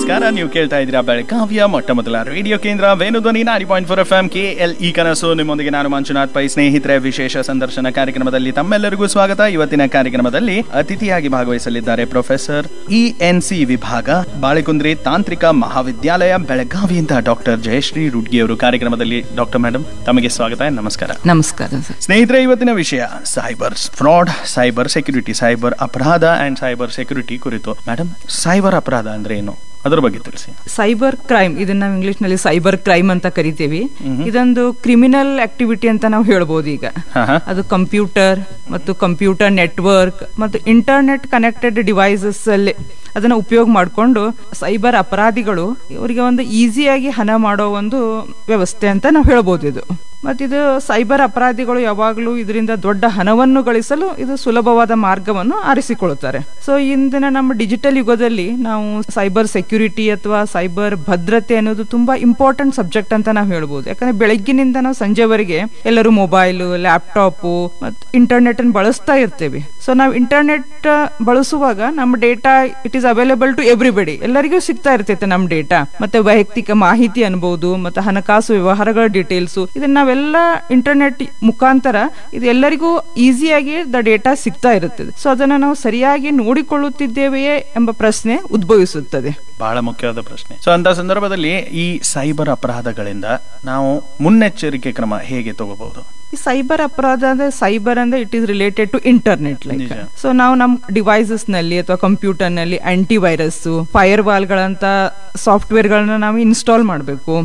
ನಮಸ್ಕಾರ ನೀವು ಕೇಳ್ತಾ ಇದ್ದೀರಾ ಬೆಳಗಾವಿಯ ಮೊಟ್ಟ ಮೊದಲ ರೇಡಿಯೋ ಕೇಂದ್ರ Venudhwani ninety point four F M K L E ಕನಸು ನಿಮ್ಮೊಂದಿಗೆ ನಾನು ಮಂಜುನಾಥ್ ಪೈ ಸ್ನೇಹಿತರೆ ವಿಶೇಷ ಸಂದರ್ಶನ ಕಾರ್ಯಕ್ರಮದಲ್ಲಿ ತಮ್ಮೆಲ್ಲರಿಗೂ ಸ್ವಾಗತ ಇವತ್ತಿನ ಕಾರ್ಯಕ್ರಮದಲ್ಲಿ ಅತಿಥಿಯಾಗಿ ಭಾಗವಹಿಸಲಿದ್ದಾರೆ ಪ್ರೊಫೆಸರ್ ಇ ಎನ್ ಸಿ ವಿಭಾಗ ಬಾಳೆಕುಂದ್ರಿ ತಾಂತ್ರಿಕ ಮಹಾವಿದ್ಯಾಲಯ ಬೆಳಗಾವಿಯಿಂದ ಡಾಕ್ಟರ್ ಜಯಶ್ರೀ ರುಡ್ಗಿ ಅವರು ಕಾರ್ಯಕ್ರಮದಲ್ಲಿ ಡಾಕ್ಟರ್ ಮೇಡಮ್ ತಮಗೆ ಸ್ವಾಗತ ನಮಸ್ಕಾರ ನಮಸ್ಕಾರ ಸರ್ ಸ್ನೇಹಿತರೆ ಇವತ್ತಿನ ವಿಷಯ cyber fraud cyber security cyber ಅಪರಾಧ ಅಂಡ್ ಸೈಬರ್ ಸೆಕ್ಯೂರಿಟಿ ಕುರಿತು ಮೇಡಮ್ ಸೈಬರ್ ಅಪರಾಧ ಅಂದ್ರೆ ಏನು ಅದರ ಬಗ್ಗೆ ತಿಳಿಸಿ ಸೈಬರ್ ಕ್ರೈಮ್ ಇದನ್ನ ನಾವು ಇಂಗ್ಲಿಷ್ ನಲ್ಲಿ ಸೈಬರ್ ಕ್ರೈಮ್ ಅಂತ ಕರಿತೀವಿ ಇದೊಂದು ಕ್ರಿಮಿನಲ್ ಆಕ್ಟಿವಿಟಿ ಅಂತ ನಾವು ಹೇಳ್ಬೋದು ಈಗ ಹಾ ಹಾ ಅದು ಕಂಪ್ಯೂಟರ್ ಮತ್ತು ಕಂಪ್ಯೂಟರ್ ನೆಟ್ವರ್ಕ್ ಮತ್ತು ಇಂಟರ್ನೆಟ್ ಕನೆಕ್ಟೆಡ್ ಡಿವೈಸಸ್ ಅಲ್ಲಿ ಅದನ್ನ ಉಪಯೋಗ ಮಾಡಿಕೊಂಡು ಸೈಬರ್ ಅಪರಾಧಿಗಳು ಇವರಿಗೆ ಒಂದು ಈಸಿಯಾಗಿ ಹಣ ಮಾಡೋ ಒಂದು ವ್ಯವಸ್ಥೆ ಅಂತ ನಾವು ಹೇಳ್ಬೋದು ಇದು ಮತ್ತಿದು ಸೈಬರ್ ಅಪರಾಧಿಗಳು ಯಾವಾಗಲೂ ಇದರಿಂದ ದೊಡ್ಡ ಹಣವನ್ನು ಗಳಿಸಲು ಇದು ಸುಲಭವಾದ ಮಾರ್ಗವನ್ನು ಆರಿಸಿಕೊಳ್ಳುತ್ತಾರೆ ಸೊ ಇಂದಿನ ನಮ್ಮ ಡಿಜಿಟಲ್ ಯುಗದಲ್ಲಿ ನಾವು ಸೈಬರ್ ಸೆಕ್ಯೂರಿಟಿ ಅಥವಾ ಸೈಬರ್ ಭದ್ರತೆ ಅನ್ನೋದು ತುಂಬಾ ಇಂಪಾರ್ಟೆಂಟ್ ಸಬ್ಜೆಕ್ಟ್ ಅಂತ ನಾವು ಹೇಳ್ಬೋದು ಯಾಕಂದ್ರೆ ಬೆಳಗ್ಗಿನಿಂದ ನಾವು ಸಂಜೆವರೆಗೆ ಎಲ್ಲರೂ ಮೊಬೈಲ್ ಲ್ಯಾಪ್ಟಾಪ್ ಮತ್ತು ಇಂಟರ್ನೆಟ್ ಅನ್ನು ಬಳಸ್ತಾ ಇರ್ತೇವೆ ಸೊ ನಾವು ಇಂಟರ್ನೆಟ್ ಬಳಸುವಾಗ ನಮ್ಮ data it is available to everybody ಎಲ್ಲರಿಗೂ ಸಿಗ್ತಾ ಇರ್ತೈತೆ ನಮ್ಮ ಡೇಟಾ ಮತ್ತೆ ವೈಯಕ್ತಿಕ ಮಾಹಿತಿ ಅನ್ಬಹುದು ಮತ್ತೆ ಹಣಕಾಸು ವ್ಯವಹಾರಗಳ ಡೀಟೇಲ್ಸ್ ಇದನ್ನ ನಾವೆಲ್ಲ ಇಂಟರ್ನೆಟ್ ಮುಖಾಂತರ ಇದು ಎಲ್ಲರಿಗೂ ಈಸಿಯಾಗಿ ದ ಡೇಟಾ ಸಿಗ್ತಾ ಇರುತ್ತದೆ ಸೊ ಅದನ್ನ ನಾವು ಸರಿಯಾಗಿ ನೋಡಿಕೊಳ್ಳುತ್ತಿದ್ದೇವೆಯೇ ಎಂಬ ಪ್ರಶ್ನೆ ಉದ್ಭವಿಸುತ್ತದೆ ಬಹಳ ಮುಖ್ಯವಾದ ಪ್ರಶ್ನೆ ಸೊ ಅಂತ ಸಂದರ್ಭದಲ್ಲಿ ಈ ಸೈಬರ್ ಅಪರಾಧಗಳಿಂದ ನಾವು ಮುನ್ನೆಚ್ಚರಿಕೆ ಕ್ರಮ ಹೇಗೆ ತಗೋಬಹುದು ಈ ಸೈಬರ್ ಅಪರಾಧ ಅಂದ್ರೆ ಸೈಬರ್ ಅಂದ್ರೆ it is related to internet like ನಿಜ. ಸೊ ನಾವು ನಮ್ಮ ಡಿವೈಸಸ್ ನಲ್ಲಿ ಅಥವಾ ಕಂಪ್ಯೂಟರ್ ನಲ್ಲಿ ಆಂಟಿ ವೈರಸ್ ಫೈರ್ ವಾಲ್ ಗಳಂತ ಸಾಫ್ಟ್ವೇರ್ ಗಳನ್ನ ನಾವು ಇನ್ಸ್ಟಾಲ್ ಮಾಡಬೇಕು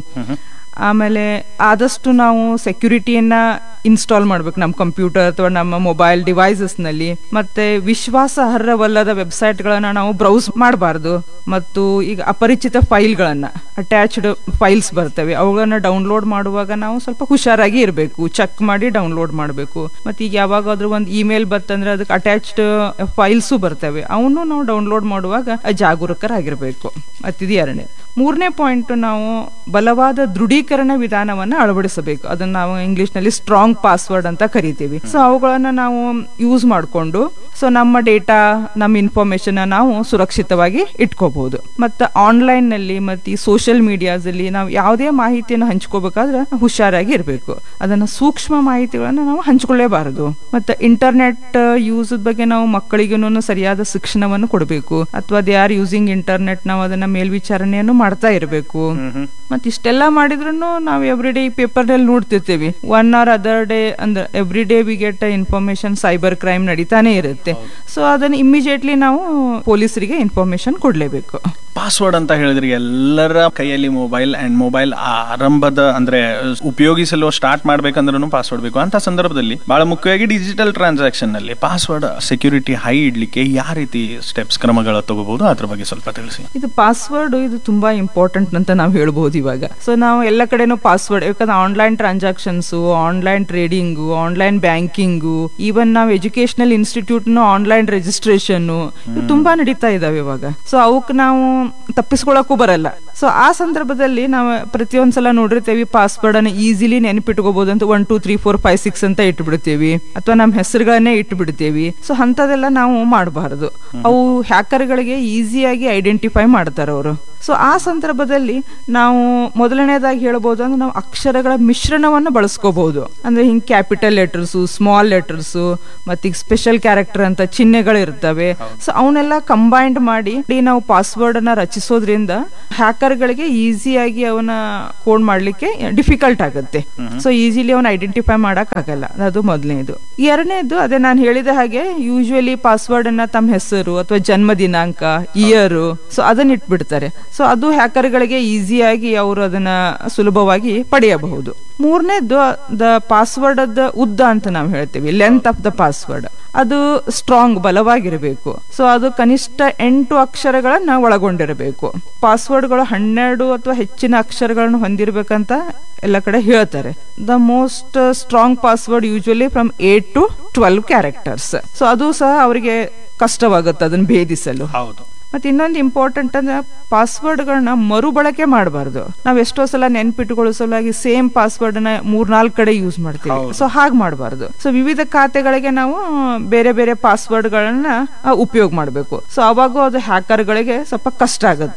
ಆಮೇಲೆ ಆದಷ್ಟು ನಾವು ಸೆಕ್ಯೂರಿಟಿಯನ್ನ ಇನ್ಸ್ಟಾಲ್ ಮಾಡ್ಬೇಕು ನಮ್ಮ ಕಂಪ್ಯೂಟರ್ ಅಥವಾ ನಮ್ಮ ಮೊಬೈಲ್ ಡಿವೈಸಸ್ ನಲ್ಲಿ ಮತ್ತೆ ವಿಶ್ವಾಸಾರ್ಹವಲ್ಲದ ವೆಬ್ಸೈಟ್ ಗಳನ್ನ ನಾವು ಬ್ರೌಸ್ ಮಾಡಬಾರ್ದು ಮತ್ತು ಈಗ ಅಪರಿಚಿತ ಫೈಲ್ಗಳನ್ನ ಅಟ್ಯಾಚ್ಡ್ ಫೈಲ್ಸ್ ಬರ್ತವೆ ಅವುಗಳನ್ನ ಡೌನ್ಲೋಡ್ ಮಾಡುವಾಗ ನಾವು ಸ್ವಲ್ಪ ಹುಷಾರಾಗಿ ಇರಬೇಕು ಚೆಕ್ ಮಾಡಿ ಡೌನ್ಲೋಡ್ ಮಾಡಬೇಕು ಮತ್ತೆ ಈಗ ಯಾವಾಗಾದ್ರೂ ಒಂದು ಇಮೇಲ್ ಬರ್ತಂದ್ರೆ ಅದಕ್ಕೆ ಅಟ್ಯಾಚ್ಡ್ ಫೈಲ್ಸು ಬರ್ತವೆ ಅವನು ನಾವು ಡೌನ್ಲೋಡ್ ಮಾಡುವಾಗ ಜಾಗರೂಕರಾಗಿರ್ಬೇಕು ಮತ್ತಿದು ಎರಡನೇ ಮೂರನೇ ಪಾಯಿಂಟ್ ನಾವು ಬಲವಾದ ದೃಢೀಕರಣ ವಿಧಾನವನ್ನ ಅಳವಡಿಸಬೇಕು ಅದನ್ನ ನಾವು ಇಂಗ್ಲಿಷ್ ನಲ್ಲಿ ಸ್ಟ್ರಾಂಗ್ ಪಾಸ್ವರ್ಡ್ ಅಂತ ಕರಿತೀವಿ ಸೊ ಅವುಗಳನ್ನ ನಾವು ಯೂಸ್ ಮಾಡಿಕೊಂಡು ಸೊ ನಮ್ಮ ಡೇಟಾ ನಮ್ಮ ಇನ್ಫಾರ್ಮೇಶನ್ ನಾವು ಸುರಕ್ಷಿತವಾಗಿ ಇಟ್ಕೋಬಹುದು ಮತ್ತೆ ಆನ್ಲೈನ್ ನಲ್ಲಿ ಮತ್ತೆ ಸೋಷಿಯಲ್ ಮೀಡಿಯಾಸ್ ಅಲ್ಲಿ ನಾವು ಯಾವುದೇ ಮಾಹಿತಿಯನ್ನು ಹಂಚ್ಕೋಬೇಕಾದ್ರೆ ಹುಷಾರಾಗಿ ಇರಬೇಕು ಅದನ್ನ ಸೂಕ್ಷ್ಮ ಮಾಹಿತಿಗಳನ್ನ ನಾವು ಹಂಚ್ಕೊಳ್ಳೇಬಾರದು ಮತ್ತೆ ಇಂಟರ್ನೆಟ್ ಯೂಸ್ ಬಗ್ಗೆ ನಾವು ಮಕ್ಕಳಿಗೂ ಸರಿಯಾದ ಶಿಕ್ಷಣವನ್ನು ಕೊಡಬೇಕು ಅಥವಾ ದೇ ಆರ್ ಯೂಸಿಂಗ್ ಇಂಟರ್ನೆಟ್ ನಾವು ಅದನ್ನ ಮೇಲ್ವಿಚಾರಣೆಯನ್ನು ಮಾಡ್ತಾ ಇರಬೇಕು ಮತ್ತೆ ಇಷ್ಟೆಲ್ಲ ಮಾಡಿದ್ರು ನಾವು ಎವ್ರಿ ಡೇ ಪೇಪರ್ ನಲ್ಲಿ ನೋಡ್ತಿರ್ತೀವಿ ಒನ್ ಆರ್ ಅದರ್ ಡೇ ಅಂದ್ರೆ every day we get information cyber crime ನಡೀತಾನೆ ಇರುತ್ತೆ ಸೊ ಅದನ್ನ ಇಮಿಡಿಯೇಟ್ಲಿ ನಾವು ಪೊಲೀಸರಿಗೆ ಇನ್ಫಾರ್ಮೇಶನ್ ಕೊಡ್ಲೇಬೇಕು ಪಾಸ್ವರ್ಡ್ ಅಂತ ಹೇಳಿದ್ರೆ ಎಲ್ಲರ ಕೈಯಲ್ಲಿ ಮೊಬೈಲ್ ಅಂಡ್ ಮೊಬೈಲ್ ಆರಂಭದ ಅಂದ್ರೆ ಉಪಯೋಗಿಸಲು ಸ್ಟಾರ್ಟ್ ಮಾಡ್ಬೇಕಂದ್ರೂ ಪಾಸ್ವರ್ಡ್ ಬೇಕು ಅಂತ ಸಂದರ್ಭದಲ್ಲಿ ಬಹಳ ಮುಖ್ಯವಾಗಿ ಡಿಜಿಟಲ್ ಟ್ರಾನ್ಸಾಕ್ಷನ್ ನಲ್ಲಿ ಪಾಸ್ವರ್ಡ್ ಸೆಕ್ಯೂರಿಟಿ ಹೈ ಇಡ್ಲಿಕ್ಕೆ ಯಾವ ರೀತಿ ಸ್ಟೆಪ್ಸ್ ಕ್ರಮಗಳು ತಗೋಬಹುದು ಅದ್ರ ಬಗ್ಗೆ ಸ್ವಲ್ಪ ತಿಳಿಸಿ ಇದು ಪಾಸ್ವರ್ಡ್ ಇದು ತುಂಬಾ ಇಂಪಾರ್ಟೆಂಟ್ ಅಂತ ನಾವು ಹೇಳ್ಬೋದು ಇವಾಗ ಸೊ ನಾವು ಎಲ್ಲ ಕಡೆನೂ ಪಾಸ್ವರ್ಡ್ ಯಾಕಂದ್ರೆ online transactions online trading online banking even ನಾವು ಎಜುಕೇಶನಲ್ ಇನ್ಸ್ಟಿಟ್ಯೂಟ್ ಆನ್ಲೈನ್ ರಿಜಿಸ್ಟ್ರೇಷನ್ ತುಂಬಾ ನಡೀತಾ ಇದಾವೆ ಇವಾಗ ಸೊ ಅವಕ್ ನಾವು ತಪ್ಪಿಸ್ಕೊಳಕ್ಕೂ ಬರಲ್ಲ ಸೊ ಆ ಸಂದರ್ಭದಲ್ಲಿ ನಾವು ಪ್ರತಿಯೊಂದ್ಸಲ ನೋಡಿರ್ತೇವೆ ಪಾಸ್ವರ್ಡ್ ಅನ್ನ ಈಸಿಲಿ ನೆನಪಿಟ್ಕೋಬಹುದು ಅಂತ one two three four five six ಅಂತ ಇಟ್ಬಿಡ್ತೇವಿ ಅಥವಾ ನಮ್ಮ ಹೆಸರುಗಳನ್ನೇ ಇಟ್ಬಿಡ್ತೇವಿ ಸೊ ಅಂತದೆಲ್ಲ ನಾವು ಮಾಡಬಾರದು ಅವು ಹ್ಯಾಕರ್ಗಳಿಗೆ ಈಸಿಯಾಗಿ ಐಡೆಂಟಿಫೈ ಮಾಡ್ತಾರೆ ಅವರು ಸೊ ಆ ಸಂದರ್ಭದಲ್ಲಿ ನಾವು ಮೊದಲನೇದಾಗಿ ಹೇಳ್ಬೋದು ಅಂದ್ರೆ ನಾವು ಅಕ್ಷರಗಳ ಮಿಶ್ರಣವನ್ನು ಬಳಸ್ಕೋಬಹುದು ಅಂದ್ರೆ ಹಿಂಗ್ ಕ್ಯಾಪಿಟಲ್ ಲೆಟರ್ಸು ಸ್ಮಾಲ್ ಲೆಟರ್ಸು ಮತ್ತೆ ಈಗ ಸ್ಪೆಷಲ್ ಕ್ಯಾರೆಕ್ಟರ್ ಅಂತ ಚಿಹ್ನೆಗಳು ಇರ್ತವೆ ಸೊ ಅವನ್ನೆಲ್ಲ ಕಂಬೈಂಡ್ ಮಾಡಿ ನಾವು ಪಾಸ್ವರ್ಡ್ ಅನ್ನ ರಚಿಸೋದ್ರಿಂದ ಹ್ಯಾಕರ್ಗಳಿಗೆ ಈಸಿಯಾಗಿ ಅವನ ಕೋಡ್ ಮಾಡ್ಲಿಕ್ಕೆ ಡಿಫಿಕಲ್ಟ್ ಆಗುತ್ತೆ ಸೊ ಈಸಿಲಿ ಅವನ ಐಡೆಂಟಿಫೈ ಮಾಡಕ್ ಆಗಲ್ಲ ಅದು ಮೊದಲನೇದು ಎರಡನೇದು ಅದೇ ನಾನು ಹೇಳಿದ ಹಾಗೆ ಯೂಶುವಲಿ ಪಾಸ್ವರ್ಡ್ ಅನ್ನ ತಮ್ಮ ಹೆಸರು ಅಥವಾ ಜನ್ಮ ದಿನಾಂಕ ಇಯರ್ ಸೊ ಅದನ್ನ ಇಟ್ಬಿಡ್ತಾರೆ ಸೊ ಅದು ಹ್ಯಾಕರ್ಗಳಿಗೆ ಈಸಿಯಾಗಿ ಅವರು ಅದನ್ನ ಸುಲಭವಾಗಿ ಪಡೆಯಬಹುದು ಮೂರನೇದು ದ ಪಾಸ್ವರ್ಡ್ ಅದ ಉದ್ದ ಅಂತ ನಾವು ಹೇಳ್ತೀವಿ ಲೆಂತ್ ಆಫ್ ದ ಪಾಸ್ವರ್ಡ್ ಅದು ಸ್ಟ್ರಾಂಗ್ ಬಲವಾಗಿರಬೇಕು ಸೊ ಅದು ಕನಿಷ್ಠ ಎಂಟು ಅಕ್ಷರಗಳನ್ನ ಒಳಗೊಂಡಿರಬೇಕು ಪಾಸ್ವರ್ಡ್ಗಳು ಹನ್ನೆರಡು ಅಥವಾ ಹೆಚ್ಚಿನ ಅಕ್ಷರಗಳನ್ನು ಹೊಂದಿರಬೇಕಂತ ಎಲ್ಲ ಕಡೆ ಹೇಳ್ತಾರೆ the most strong password usually from eight to twelve characters so ಅದು ಸಹ ಅವರಿಗೆ ಕಷ್ಟವಾಗುತ್ತೆ ಅದನ್ನ ಭೇದಿಸಲು ಹೌದು ಮತ್ತೆ ಇನ್ನೊಂದು ಇಂಪಾರ್ಟೆಂಟ್ ಅಂದ್ರೆ ಪಾಸ್ವರ್ಡ್ಗಳನ್ನ ಮರುಬಳಕೆ ಮಾಡಬಾರ್ದು ನಾವ್ ಎಷ್ಟೋ ಸಲ ನೆನ್ಪಿಟ್ಟುಕೊಳ್ಳೋ ಸಲುವಾಗಿ ಸೇಮ್ ಪಾಸ್ವರ್ಡ್ ನ ಮೂರ್ನಾಲ್ಕು ಕಡೆ ಯೂಸ್ ಮಾಡ್ತೀವಿ ಹೌದು. ಸೊ ಹಾಗೆ ಮಾಡಬಾರ್ದು ಸೊ ವಿವಿಧ ಖಾತೆಗಳಿಗೆ ನಾವು ಬೇರೆ ಬೇರೆ ಪಾಸ್ವರ್ಡ್ ಗಳನ್ನ ಉಪಯೋಗ ಮಾಡಬೇಕು ಸೊ ಅವಾಗ ಅದು ಹ್ಯಾಕರ್ ಗಳಿಗೆ ಸ್ವಲ್ಪ ಕಷ್ಟ ಆಗುತ್ತೆ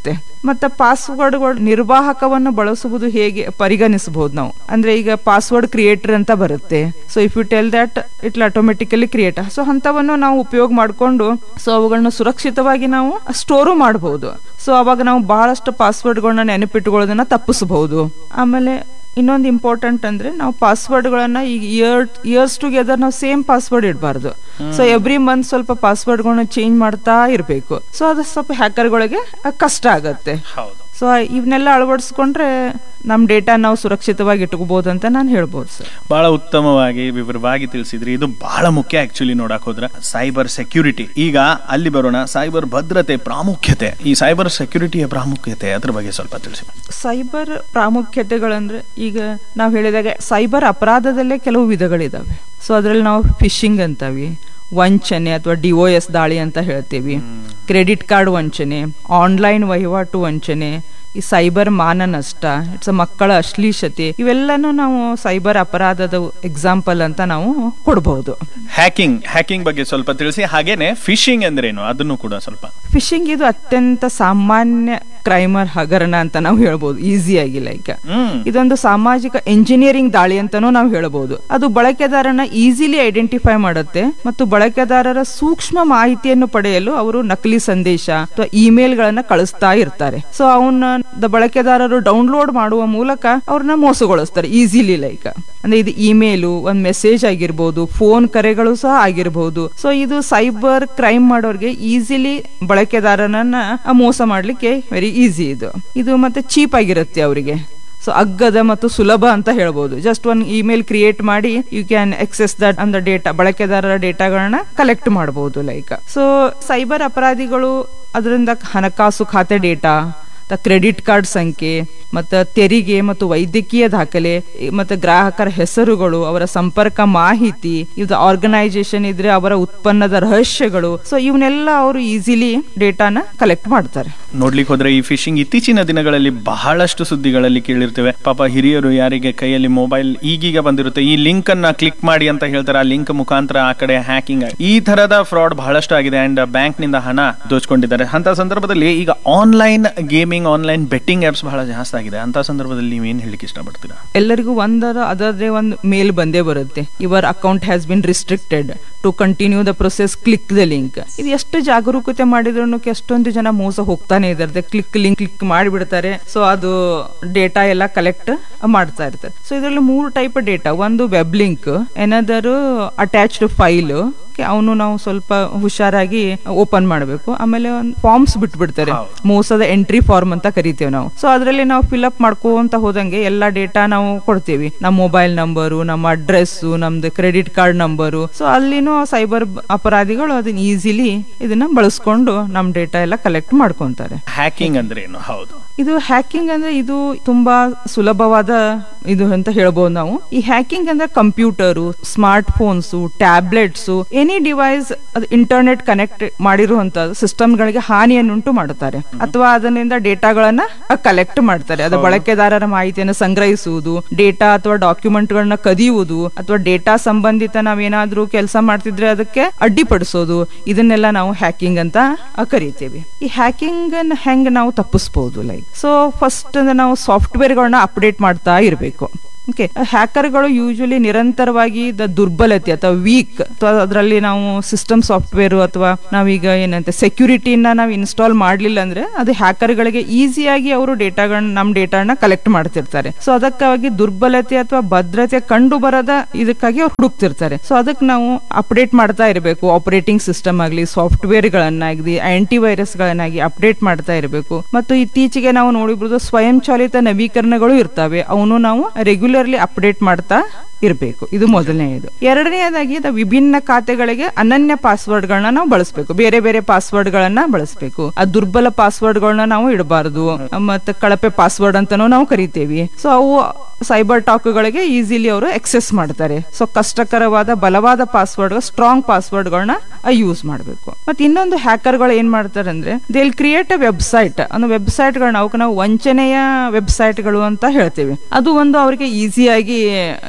ಮತ್ತೆ ಪಾಸ್ವರ್ಡ್ಗಳು ನಿರ್ವಾಹಕವನ್ನು ಬಳಸುವುದು ಹೇಗೆ ಪರಿಗಣಿಸಬಹುದು ನಾವು ಅಂದ್ರೆ ಈಗ ಪಾಸ್ವರ್ಡ್ ಕ್ರಿಯೇಟರ್ ಅಂತ ಬರುತ್ತೆ so if you tell that it automatically create so ಅಂತವನ್ನು ನಾವು ಉಪಯೋಗ ಮಾಡಿಕೊಂಡು ಸೊ ಅವುಗಳನ್ನ ಸುರಕ್ಷಿತವಾಗಿ ನಾವು ಸ್ಟೋರು ಮಾಡಬಹುದು ಸೊ ಅವಾಗ ನಾವು ಬಹಳಷ್ಟು ಪಾಸ್ವರ್ಡ್ಗಳನ್ನ ನೆನಪಿಟ್ಟುಕೊಳ್ಳೋದನ್ನ ತಪ್ಪಿಸಬಹುದು ಆಮೇಲೆ ಇನ್ನೊಂದು ಇಂಪಾರ್ಟೆಂಟ್ ಅಂದ್ರೆ ನಾವು ಪಾಸ್ವರ್ಡ್ಗಳನ್ನ ಈಗ ಇಯರ್ ಇಯರ್ಸ್ ಟುಗೆದರ್ ನಾವು ಸೇಮ್ ಪಾಸ್ವರ್ಡ್ ಇಡಬಾರ್ದು ಸೊ ಎವ್ರಿ ಮಂತ್ ಸ್ವಲ್ಪ ಪಾಸ್ವರ್ಡ್ಗಳನ್ನ ಚೇಂಜ್ ಮಾಡ್ತಾ ಇರಬೇಕು ಸೊ ಅದು ಸ್ವಲ್ಪ ಹ್ಯಾಕರ್ಗಳಿಗೆ ಕಷ್ಟ ಆಗತ್ತೆ ಹೌದು ಸೊ ಇವನ್ನೆಲ್ಲ ಅಳವಡಿಸ್ಕೊಂಡ್ರೆ ನಮ್ಮ ಡೇಟಾ ನಾವು ಸುರಕ್ಷಿತವಾಗಿ ಇಟ್ಕೋಬಹುದು ಅಂತ ನಾನು ಹೇಳ್ಬೋದು ಸರ್ ಬಹಳ ಉತ್ತಮವಾಗಿ ವಿವರವಾಗಿ ತಿಳಿಸಿದ್ರಿ ಇದು ಬಹಳ ಮುಖ್ಯ ಆಕ್ಚುಲಿ ನೋಡಕ್ ಹೋದ್ರೆ ಸೈಬರ್ ಸೆಕ್ಯೂರಿಟಿ ಈಗ ಅಲ್ಲಿ ಬರೋಣ ಸೈಬರ್ ಭದ್ರತೆ ಪ್ರಾಮುಖ್ಯತೆ ಈ ಸೈಬರ್ ಸೆಕ್ಯೂರಿಟಿಯ ಪ್ರಾಮುಖ್ಯತೆ ಅದ್ರ ಬಗ್ಗೆ ಸ್ವಲ್ಪ ತಿಳಿಸಿ ಸೈಬರ್ ಪ್ರಾಮುಖ್ಯತೆಗಳಂದ್ರೆ ಈಗ ನಾವು ಹೇಳಿದಾಗ ಸೈಬರ್ ಅಪರಾಧದಲ್ಲೇ ಕೆಲವು ವಿಧಗಳಿದಾವೆ ಸೊ ಅದರಲ್ಲಿ ನಾವು ಫಿಶಿಂಗ್ ಅಂತಾವಿ ವಂಚನೆ ಅಥವಾ ಡಿ ಒ ಎಸ್ ದಾಳಿ ಅಂತ ಹೇಳ್ತೀವಿ ಕ್ರೆಡಿಟ್ ಕಾರ್ಡ್ ವಂಚನೆ ಆನ್ಲೈನ್ ವಹಿವಾಟು ವಂಚನೆ ಈ ಸೈಬರ್ ಮಾನ ನಷ್ಟ ಇಟ್ಸ್ ಮಕ್ಕಳ ಅಶ್ಲೀಷತೆ ಇವೆಲ್ಲನೂ ನಾವು ಸೈಬರ್ ಅಪರಾಧದ ಎಕ್ಸಾಂಪಲ್ ಅಂತ ನಾವು ಕೊಡಬಹುದು ಹ್ಯಾಕಿಂಗ್ ಹ್ಯಾಕಿಂಗ್ ಬಗ್ಗೆ ಸ್ವಲ್ಪ ತಿಳಿಸಿ ಹಾಗೇನೆ ಫಿಶಿಂಗ್ ಅಂದ್ರೇನು ಅದನ್ನು ಕೂಡ ಸ್ವಲ್ಪ ಫಿಶಿಂಗ್ ಇದು ಅತ್ಯಂತ ಸಾಮಾನ್ಯ ಕ್ರೈಮರ್ ಹಗರಣ ಅಂತ ನಾವು ಹೇಳ್ಬೋದು ಈಸಿಯಾಗಿ ಲೈಕ್ ಹ್ಮ್ ಇದೊಂದು ಸಾಮಾಜಿಕ ಎಂಜಿನಿಯರಿಂಗ್ ದಾಳಿ ಅಂತಾನೂ ನಾವು ಹೇಳಬಹುದು ಅದು ಬಳಕೆದಾರನ ಈಸಿಲಿ ಐಡೆಂಟಿಫೈ ಮಾಡುತ್ತೆ ಮತ್ತು ಬಳಕೆದಾರರ ಸೂಕ್ಷ್ಮ ಮಾಹಿತಿಯನ್ನು ಪಡೆಯಲು ಅವರು ನಕಲಿ ಸಂದೇಶ ಅಥವಾ ಇಮೇಲ್ ಗಳನ್ನ ಕಳಿಸ್ತಾ ಇರ್ತಾರೆ ಸೊ ಅವನ್ನ ದ ಬಳಕೆದಾರರು ಡೌನ್ಲೋಡ್ ಮಾಡುವ ಮೂಲಕ ಅವ್ರನ್ನ ಮೋಸಗೊಳಿಸ್ತಾರೆ ಈಸಿಲಿ ಲೈಕ್ ಅಂದ್ರೆ ಇದು ಇಮೇಲು ಒಂದ್ ಮೆಸೇಜ್ ಆಗಿರ್ಬೋದು ಫೋನ್ ಕರೆಗಳು ಸಹ ಆಗಿರ್ಬೋದು ಸೊ ಇದು ಸೈಬರ್ ಕ್ರೈಮ್ ಮಾಡೋರ್ಗೆ ಈಸಿಲಿ ಬಳಕೆದಾರನನ್ನ ಮೋಸ ಮಾಡ್ಲಿಕ್ಕೆ ವೆರಿ ಈಸಿ ಇದು ಇದು ಮತ್ತೆ ಚೀಪ್ ಆಗಿರುತ್ತೆ ಅವರಿಗೆ ಸೊ ಅಗ್ಗದ ಮತ್ತು ಸುಲಭ ಅಂತ ಹೇಳ್ಬೋದು ಜಸ್ಟ್ ಒನ್ ಇಮೇಲ್ ಕ್ರಿಯೇಟ್ ಮಾಡಿ ಯು ಕ್ಯಾನ್ ಎಕ್ಸೆಸ್ ದಟ್ ಅಂದ್ರೆ ಡೇಟಾ ಬಳಕೆದಾರರ ಡೇಟಾಗಳನ್ನ ಕಲೆಕ್ಟ್ ಮಾಡಬಹುದು ಲೈಕ್ ಸೊ ಸೈಬರ್ ಅಪರಾಧಿಗಳು ಅದರಿಂದ ಹಣಕಾಸು ಖಾತೆ ಡೇಟಾ ಕ್ರೆಡಿಟ್ ಕಾರ್ಡ್ ಸಂಖ್ಯೆ ಮತ್ತು ತೆರಿಗೆ ಮತ್ತು ವೈದ್ಯಕೀಯ ದಾಖಲೆ ಮತ್ತು ಗ್ರಾಹಕರ ಹೆಸರುಗಳು ಅವರ ಸಂಪರ್ಕ ಮಾಹಿತಿ ಇದು ಆರ್ಗನೈಸೇಷನ್ ಇದ್ರೆ ಅವರ ಉತ್ಪನ್ನದ ರಹಸ್ಯಗಳು ಸೊ ಇವನ್ನೆಲ್ಲ ಅವರು ಈಸಿಲಿ ಡೇಟಾನ ಕಲೆಕ್ಟ್ ಮಾಡ್ತಾರೆ ನೋಡ್ಲಿಕ್ಕೆ ಹೋದ್ರೆ ಈ ಫಿಶಿಂಗ್ ಇತ್ತೀಚಿನ ದಿನಗಳಲ್ಲಿ ಬಹಳಷ್ಟು ಸುದ್ದಿಗಳಲ್ಲಿ ಕೇಳಿರ್ತೇವೆ ಪಾಪ ಹಿರಿಯರು ಯಾರಿಗೆ ಕೈಯಲ್ಲಿ ಮೊಬೈಲ್ ಈಗೀಗ ಬಂದಿರುತ್ತೆ ಈ ಲಿಂಕ್ ಅನ್ನ ಕ್ಲಿಕ್ ಮಾಡಿ ಅಂತ ಹೇಳ್ತಾರೆ ಆ ಲಿಂಕ್ ಮುಖಾಂತರ ಆ ಕಡೆ ಹ್ಯಾಕಿಂಗ್ ಈ ತರದ ಫ್ರಾಡ್ ಬಹಳಷ್ಟು ಆಗಿದೆ ಅಂಡ್ ಬ್ಯಾಂಕ್ ನಿಂದ ಹಣ ದೋಚ್ಕೊಂಡಿದ್ದಾರೆ ಅಂತ ಸಂದರ್ಭದಲ್ಲಿ ಈಗ online gaming online betting apps ಬಹಳ ಜಾಸ್ತಿ ಆಗಿದೆ ಅಂತ ಸಂದರ್ಭದಲ್ಲಿ ನೀವೇನ್ ಹೇಳಿಕ್ಕೆ ಇಷ್ಟಪಡ್ತೀರಾ ಎಲ್ಲರಿಗೂ ಒಂದರ ಅದರದೇ ಒಂದು ಮೇಲ್ ಬಂದೇ ಬರುತ್ತೆ your account has been restricted to continue the process click the link ಇದು ಎಷ್ಟು ಜಾಗರೂಕತೆ ಮಾಡಿದ್ರು ಎಷ್ಟೊಂದು ಜನ ಮೋಸ ಹೋಗ್ತಾನೆ ಇದ್ದಾರೆ ಕ್ಲಿಕ್ ಲಿಂಕ್ ಕ್ಲಿಕ್ ಮಾಡಿಬಿಡ್ತಾರೆ ಸೊ ಅದು ಡೇಟಾ ಎಲ್ಲ ಕಲೆಕ್ಟ್ ಮಾಡ್ತಾ ಇರ್ತಾರೆ ಸೊ ಇದರಲ್ಲಿ ಮೂರು ಟೈಪ್ ಡೇಟಾ ಒಂದು ವೆಬ್ ಲಿಂಕ್ ಏನದರು ಅಟ್ಯಾಚ್ಡ್ ಫೈಲ್ ಅವನು ನಾವು ಸ್ವಲ್ಪ ಹುಷಾರಾಗಿ ಓಪನ್ ಮಾಡಬೇಕು ಆಮೇಲೆ ಒಂದು ಫಾರ್ಮ್ಸ್ ಬಿಟ್ಬಿಡ್ತಾರೆ ಹೌದು. ಮೋಸದ ಎಂಟ್ರಿ ಫಾರ್ಮ್ ಅಂತ ಕರಿತೇವೆ ನಾವು ಸೊ ಅದರಲ್ಲಿ ನಾವು ಫಿಲ್ಅಪ್ ಮಾಡ್ಕೊಂತ ಹೋದಂಗೆ ಎಲ್ಲಾ ಡೇಟಾ ನಾವು ಕೊಡ್ತೀವಿ ನಮ್ಮ ಮೊಬೈಲ್ ನಂಬರು ನಮ್ಮ ಅಡ್ರೆಸ್ ನಮ್ದು ಕ್ರೆಡಿಟ್ ಕಾರ್ಡ್ ನಂಬರು ಸೊ ಅಲ್ಲಿನೂ ಸೈಬರ್ ಅಪರಾಧಿಗಳು ಅದನ್ನ ಈಸಿಲಿ ಇದನ್ನ ಬಳಸ್ಕೊಂಡು ನಮ್ಮ ಡೇಟಾ ಎಲ್ಲ ಕಲೆಕ್ಟ್ ಮಾಡ್ಕೊಂತಾರೆ ಹ್ಯಾಕಿಂಗ್ ಅಂದ್ರೆ ಏನು ಹೌದು ಇದು ಹ್ಯಾಕಿಂಗ್ ಅಂದ್ರೆ ಇದು ತುಂಬಾ ಸುಲಭವಾದ ಇದು ಅಂತ ಹೇಳ್ಬೋದು ನಾವು ಈ ಹ್ಯಾಕಿಂಗ್ ಅಂದ್ರೆ computer smart phones tablets any device ಅದು ಇಂಟರ್ನೆಟ್ ಕನೆಕ್ಟ್ ಮಾಡಿರುವಂತ ಸಿಸ್ಟಮ್ ಗಳಿಗೆ ಹಾನಿಯನ್ನುಂಟು ಮಾಡುತ್ತಾರೆ ಅಥವಾ ಅದರಿಂದ ಡೇಟಾಗಳನ್ನ ಕಲೆಕ್ಟ್ ಮಾಡ್ತಾರೆ ಅದು ಬಳಕೆದಾರರ ಮಾಹಿತಿಯನ್ನು ಸಂಗ್ರಹಿಸುವುದು ಡೇಟಾ ಅಥವಾ ಡಾಕ್ಯುಮೆಂಟ್ ಗಳನ್ನ ಕದಿಯುವುದು ಅಥವಾ ಡೇಟಾ ಸಂಬಂಧಿತ ನಾವೇನಾದ್ರೂ ಕೆಲಸ ಮಾಡ್ತಿದ್ರೆ ಅದಕ್ಕೆ ಅಡ್ಡಿಪಡಿಸೋದು ಇದನ್ನೆಲ್ಲ ನಾವು ಹ್ಯಾಕಿಂಗ್ ಅಂತ ಆ, ಕರಿತೇವೆ ಈ ಹ್ಯಾಕಿಂಗ್ ಅನ್ನ ಹೆಂಗ್ ನಾವು ತಪ್ಪಿಸ್ಬೋದು ಲೈಕ್ ಸೊ ಫಸ್ಟ್ ನಾವು ಸಾಫ್ಟ್ವೇರ್ ಗಳನ್ನ ಅಪ್ಡೇಟ್ ಮಾಡ್ತಾ ಇರಬೇಕು ಓಕೆ ಹ್ಯಾಕರ್ಗಳು ಯೂಶಲಿ ನಿರಂತರವಾಗಿ ದ ದುರ್ಬಲತೆ ಅಥವಾ ವೀಕ್ ಅಥವಾ ಅದರಲ್ಲಿ ನಾವು ಸಿಸ್ಟಮ್ ಸಾಫ್ಟ್ವೇರ್ ಅಥವಾ ನಾವೀಗ ಏನಂತೆ ಸೆಕ್ಯೂರಿಟಿನ ನಾವು ಇನ್ಸ್ಟಾಲ್ ಮಾಡಲಿಲ್ಲ ಅಂದ್ರೆ ಅದು ಹ್ಯಾಕರ್ಗಳಿಗೆ ಈಸಿಯಾಗಿ ಅವರು ಡೇಟಾಗಳನ್ನ ನಮ್ಮ ಡೇಟಾನ ಕಲೆಕ್ಟ್ ಮಾಡ್ತಿರ್ತಾರೆ ಸೊ ಅದಕ್ಕಾಗಿ ದುರ್ಬಲತೆ ಅಥವಾ ಭದ್ರತೆ ಕಂಡು ಬರದ ಇದಕ್ಕಾಗಿ ಅವ್ರು ಹುಡುಕ್ತಿರ್ತಾರೆ ಸೊ ಅದಕ್ಕೆ ನಾವು ಅಪ್ಡೇಟ್ ಮಾಡ್ತಾ ಇರಬೇಕು ಆಪರೇಟಿಂಗ್ ಸಿಸ್ಟಮ್ ಆಗಲಿ ಸಾಫ್ಟ್ವೇರ್ ಗಳನ್ನಾಗಲಿ ಆಂಟಿ ವೈರಸ್ ಗಳನ್ನಾಗಿ ಅಪ್ಡೇಟ್ ಮಾಡ್ತಾ ಇರಬೇಕು ಮತ್ತು ಇತ್ತೀಚೆಗೆ ನಾವು ನೋಡಿಬಹುದು ಸ್ವಯಂಚಾಲಿತ ನವೀಕರಣಗಳು ಇರ್ತವೆ ಅವನು ನಾವು ರೆಗ್ಯುಲರ್ಲಿ ಅಪ್ಡೇಟ್ ಮಾಡ್ತಾ ಇರಬೇಕು ಇದು ಮೊದಲನೆಯದು ಎರಡನೆಯದಾಗಿ ಅದು ವಿಭಿನ್ನ ಖಾತೆಗಳಿಗೆ ಅನನ್ಯ ಪಾಸ್ವರ್ಡ್ ಗಳನ್ನ ನಾವು ಬಳಸಬೇಕು ಬೇರೆ ಬೇರೆ ಪಾಸ್ವರ್ಡ್ ಗಳನ್ನ ಬಳಸಬೇಕು ಆ ದುರ್ಬಲ ಪಾಸ್ವರ್ಡ್ ಗಳನ್ನ ನಾವು ಇಡಬಾರದು ಮತ್ತೆ ಕಳಪೆ ಪಾಸ್ವರ್ಡ್ ಅಂತಾನೂ ನಾವು ಕರಿತೇವಿ ಸೊ ಅವು ಸೈಬರ್ ಟಾಕ್ ಗಳಿಗೆ ಈಸಿಲಿ ಅವರು ಎಕ್ಸೆಸ್ ಮಾಡ್ತಾರೆ ಸೊ ಕಷ್ಟಕರವಾದ ಬಲವಾದ ಪಾಸ್ವರ್ಡ್ ಸ್ಟ್ರಾಂಗ್ ಪಾಸ್ವರ್ಡ್ ಗಳನ್ನ ಯೂಸ್ ಮಾಡಬೇಕು ಮತ್ತೆ ಇನ್ನೊಂದು ಹ್ಯಾಕರ್ ಗಳು ಏನ್ ಮಾಡ್ತಾರೆ ಅಂದ್ರೆ ದೇ ಕ್ರಿಯೇಟ್ ಅ ವೆಬ್ಸೈಟ್ ಒಂದು ವೆಬ್ಸೈಟ್ ಗಳನ್ನ ಅವಕ್ಕೆ ನಾವು ವಂಚನೆಯ ವೆಬ್ಸೈಟ್ ಗಳು ಅಂತ ಹೇಳ್ತೇವೆ ಅದು ಒಂದು ಅವರಿಗೆ ಈಸಿಯಾಗಿ ಇದಾಗಿ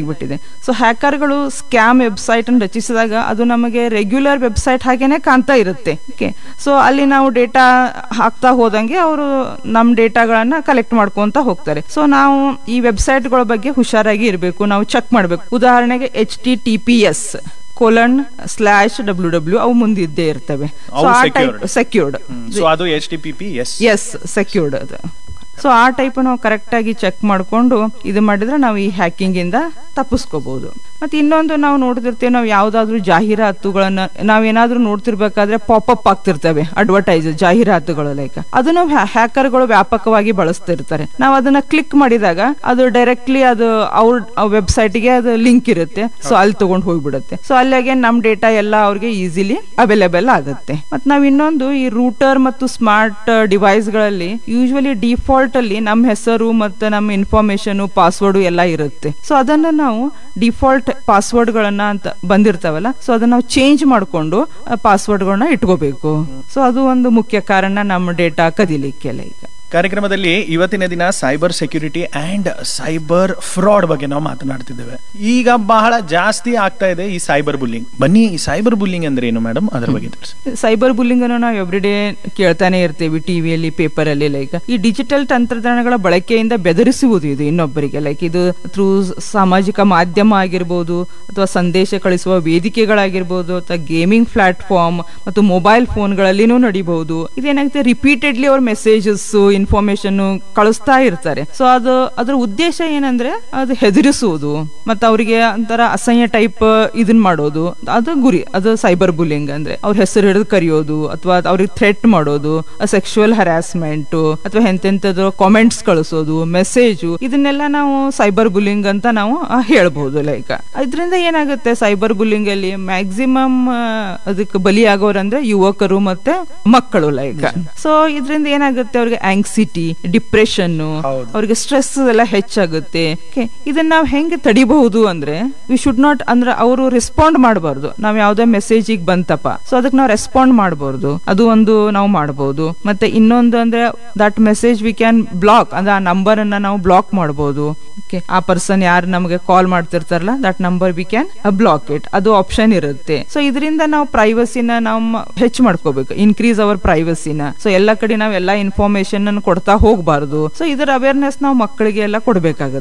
ಆಗಿಬಿಟ್ಟಿದೆ ಸೊ ಹ್ಯಾಕರ್ಗಳು ಸ್ಕ್ಯಾಮ್ ವೆಬ್ಸೈಟ್ ಅನ್ನು ರಚಿಸಿದಾಗ ಅದು ನಮಗೆ ರೆಗ್ಯುಲರ್ ವೆಬ್ಸೈಟ್ ಹಾಗೇನೆ ಕಾಣ್ತಾ ಇರುತ್ತೆ ಓಕೆ ಸೊ ಅಲ್ಲಿ ನಾವು ಡೇಟಾ ಹಾಕ್ತಾ ಹೋದಂಗೆ ಅವರು ನಮ್ಮ ಡೇಟಾಗಳನ್ನ ಕಲೆಕ್ಟ್ ಮಾಡ್ಕೊಂತ ಹೋಗ್ತಾರೆ ಸೊ ನಾವು ಈ ವೆಬ್ಸೈಟ್ಗಳ ಬಗ್ಗೆ ಹುಷಾರಾಗಿ ಇರಬೇಕು ನಾವು ಚೆಕ್ ಮಾಡಬೇಕು ಉದಾಹರಣೆಗೆ H T T P S colon slash W W ಅವು ಮುಂದಿದ್ದೇ ಇರ್ತವೆ ಸೊ ಅವು ಆ secured. ಟೈಪ್ ಸೆಕ್ಯೂರ್ಡ್ ಸೊ ಅದು H T P P S S secured ಅದು ಸೊ ಆ ಟೈಪ್ ನಾವು ಕರೆಕ್ಟಾಗಿ ಚೆಕ್ ಮಾಡಿಕೊಂಡು ಇದು ಮಾಡಿದ್ರೆ ನಾವು ಈ ಹ್ಯಾಕಿಂಗ್ ಇಂದ ತಪ್ಪಿಸ್ಕೋಬಹುದು ಮತ್ತೆ ಇನ್ನೊಂದು ನಾವು ನೋಡ್ತಿರ್ತೇವೆ ನಾವು ಯಾವ್ದಾದ್ರು ಜಾಹೀರಾತುಗಳನ್ನ ನಾವೇನಾದ್ರೂ ನೋಡ್ತಿರ್ಬೇಕಾದ್ರೆ ಪಾಪಪ್ ಆಗ್ತಿರ್ತವೆ ಅಡ್ವರ್ಟೈಸ್ ಜಾಹೀರಾತುಗಳು ಲೈಕ್ ಅದನ್ನು ಹ್ಯಾಕರ್ಗಳು ವ್ಯಾಪಕವಾಗಿ ಬಳಸ್ತಿರ್ತಾರೆ ನಾವು ಅದನ್ನ ಕ್ಲಿಕ್ ಮಾಡಿದಾಗ ಅದು ಡೈರೆಕ್ಟ್ಲಿ ಅದು ಅವ್ರ ವೆಬ್ಸೈಟ್ಗೆ ಅದು ಲಿಂಕ್ ಇರುತ್ತೆ ಸೊ ಅಲ್ಲಿ ತಗೊಂಡು ಹೋಗ್ಬಿಡುತ್ತೆ ಸೊ ಅಲ್ಲಿಗೆ ನಮ್ ಡೇಟಾ ಎಲ್ಲ ಅವ್ರಿಗೆ ಈಸಿಲಿ ಅವೈಲೇಬಲ್ ಆಗುತ್ತೆ ಮತ್ತೆ ನಾವ್ ಇನ್ನೊಂದು ಈ ರೂಟರ್ ಮತ್ತು ಸ್ಮಾರ್ಟ್ ಡಿವೈಸ್ ಗಳಲ್ಲಿ ಯೂಶುವಲಿ ಡಿಫಾಲ್ಟ್ ಅಲ್ಲಿ ನಮ್ಮ ಹೆಸರು ಮತ್ತೆ ನಮ್ಮ ಇನ್ಫಾರ್ಮೇಶನ್ ಪಾಸ್ವರ್ಡ್ ಎಲ್ಲ ಇರುತ್ತೆ ಸೊ ಅದನ್ನ ನಾವು ಡಿಫಾಲ್ಟ್ ಪಾಸ್ವರ್ಡ್ ಗಳನ್ನ ಅಂತ ಬಂದಿರ್ತಾವಲ್ಲ ಸೊ ಅದನ್ನ ನಾವು ಚೇಂಜ್ ಮಾಡ್ಕೊಂಡು ಪಾಸ್ವರ್ಡ್ ಗಳನ್ನ ಇಟ್ಕೋಬೇಕು ಸೊ ಅದು ಒಂದು ಮುಖ್ಯ ಕಾರಣ ನಮ್ಮ ಡೇಟಾ ಕದಿಲಿಕ್ಕೆಲ್ಲ ಈಗ ಕಾರ್ಯಕ್ರಮದಲ್ಲಿ ಇವತ್ತಿನ ದಿನ cyber security and cyber fraud ಬಗ್ಗೆ ನಾವು ಮಾತನಾಡ್ತಿದ್ದೇವೆ ಈಗ ಬಹಳ ಜಾಸ್ತಿ ಆಗ್ತಾ ಇದೆ ಈ ಸೈಬರ್ ಬುಲ್ಲಿಂಗ್ ಬನ್ನಿ ಈ ಸೈಬರ್ ಬುಲ್ಲಿಂಗ್ ಅಂದ್ರೆ ಏನು ಮೇಡಮ್ ಅದ್ರ ಬಗ್ಗೆ ತಿಳಿಸಿ ಸೈಬರ್ ಬುಲ್ಲಿಂಗ್ ಅನ್ನು ನಾವು ಎವ್ರಿ ಡೇ ಕೇಳ್ತಾನೆ ಇರ್ತೀವಿ ಟಿವಿಯಲ್ಲಿ ಪೇಪರ್ ಅಲ್ಲಿ ಲೈಕ್ ಈ ಡಿಜಿಟಲ್ ತಂತ್ರಜ್ಞಾನಗಳ ಬಳಕೆಯಿಂದ ಬೆದರಿಸುವುದು ಇದು ಇನ್ನೊಬ್ಬರಿಗೆ ಲೈಕ್ ಇದು ಥ್ರೂ ಸಾಮಾಜಿಕ ಮಾಧ್ಯಮ ಆಗಿರ್ಬೋದು ಅಥವಾ ಸಂದೇಶ ಕಳಿಸುವ ವೇದಿಕೆಗಳಾಗಿರ್ಬೋದು ಅಥವಾ ಗೇಮಿಂಗ್ ಪ್ಲಾಟ್ಫಾರ್ಮ್ ಮತ್ತು ಮೊಬೈಲ್ ಫೋನ್ಗಳಲ್ಲಿನೂ ನಡಿಬಹುದು ಇದೇನಾಗುತ್ತೆ ರಿಪೀಟೆಡ್ಲಿ ಅವ್ರ ಮೆಸೇಜಸ್ ಇನ್ಫಾರ್ಮೇಶನ್ ಕಳಿಸ್ತಾ ಇರ್ತಾರೆ ಸೊ ಅದು ಅದ್ರ ಉದ್ದೇಶ ಏನಂದ್ರೆ ಅದು ಹೆದರಿಸುವುದು ಮತ್ತೆ ಅವರಿಗೆ ಒಂಥರ ಅಸಹ್ಯ ಟೈಪ್ ಇದನ್ ಮಾಡೋದು ಅದು ಗುರಿ ಅದು ಸೈಬರ್ ಬುಲ್ಲಿಂಗ್ ಅಂದ್ರೆ ಅವ್ರ ಹೆಸರು ಹಿಡಿದು ಕರೆಯೋದು ಅಥವಾ ಅವ್ರಿಗೆ ಥ್ರೆಟ್ ಮಾಡೋದು ಸೆಕ್ಷುವಲ್ ಹರಾಸ್ಮೆಂಟ್ ಅಥವಾ ಎಂತೆಂಥದ್ದು ಕಾಮೆಂಟ್ಸ್ ಕಳಿಸೋದು ಮೆಸೇಜು ಇದನ್ನೆಲ್ಲ ನಾವು ಸೈಬರ್ ಬುಲ್ಲಿಂಗ್ ಅಂತ ನಾವು ಆ, ಹೇಳ್ಬಹುದು ಲೈಕ್ ಇದರಿಂದ ಏನಾಗುತ್ತೆ ಸೈಬರ್ ಬುಲ್ಲಿಂಗ್ ಅಲ್ಲಿ ಮ್ಯಾಕ್ಸಿಮಮ್ ಅದಕ್ಕೆ ಬಲಿಯಾಗೋರಂದ್ರೆ ಯುವಕರು ಮತ್ತೆ ಮಕ್ಕಳು ಲೈಕ್ ಸೊ ಇದರಿಂದ ಏನಾಗುತ್ತೆ ಅವ್ರಿಗೆ ಆಂಗ್ಸಿಟಿ ಡಿಪ್ರೆಷನ್ ಹೌದು. ಅವ್ರಿಗೆ ಸ್ಟ್ರೆಸ್ ಎಲ್ಲ ಹೆಚ್ಚಾಗುತ್ತೆ Okay, ಇದನ್ನ ನಾವು ಹೆಂಗೆ ತಡಿಬಹುದು ಅಂದ್ರೆ ವಿ ಶುಡ್ ನಾಟ್ ಅಂದ್ರೆ ಅವರು ರೆಸ್ಪಾಂಡ್ ಮಾಡಬಾರ್ದು ನಾವ್ ಯಾವ್ದೇ ಮೆಸೇಜ್ ಈಗ ಬಂತಪ್ಪ ಸೊ ಅದಕ್ಕೆ ನಾವು ರೆಸ್ಪಾಂಡ್ ಮಾಡಬಾರ್ದು ಅದು ಒಂದು ನಾವು ಮಾಡಬಹುದು ಮತ್ತೆ ಇನ್ನೊಂದು ಅಂದ್ರೆ that message we can block ಅಂದ್ರೆ ಆ ನಂಬರ್ ಅನ್ನ ನಾವು ಬ್ಲಾಕ್ ಮಾಡಬಹುದು ಓಕೆ ಆ ಪರ್ಸನ್ ಯಾರು ನಮಗೆ ಕಾಲ್ ಮಾಡ್ತಿರ್ತಾರಲ್ಲ that number we can block it ಅದು ಆಪ್ಷನ್ ಇರುತ್ತೆ ಸೊ ಇದರಿಂದ ನಾವು ಪ್ರೈವಸಿನ ನಾವು ಹೆಚ್ಚು ಮಾಡ್ಕೋಬೇಕು ಇನ್ಕ್ರೀಸ್ ಅವರ್ ಪ್ರೈವಸಿನ ಸೊ ಎಲ್ಲ ಕಡೆ ನಾವು ಎಲ್ಲ ಇನ್ಫಾರ್ಮೇಶನ್ ಕೊಡ್ತಾ ಹೋಗ್ಬಾರ್ದು ಸೊ ಇದರ ಅವೇರ್ನೆಸ್ ನಾವು ಮಕ್ಕಳಿಗೆ ಎಲ್ಲ ಕೊಡ್ಬೇಕಾಗತ್ತೆ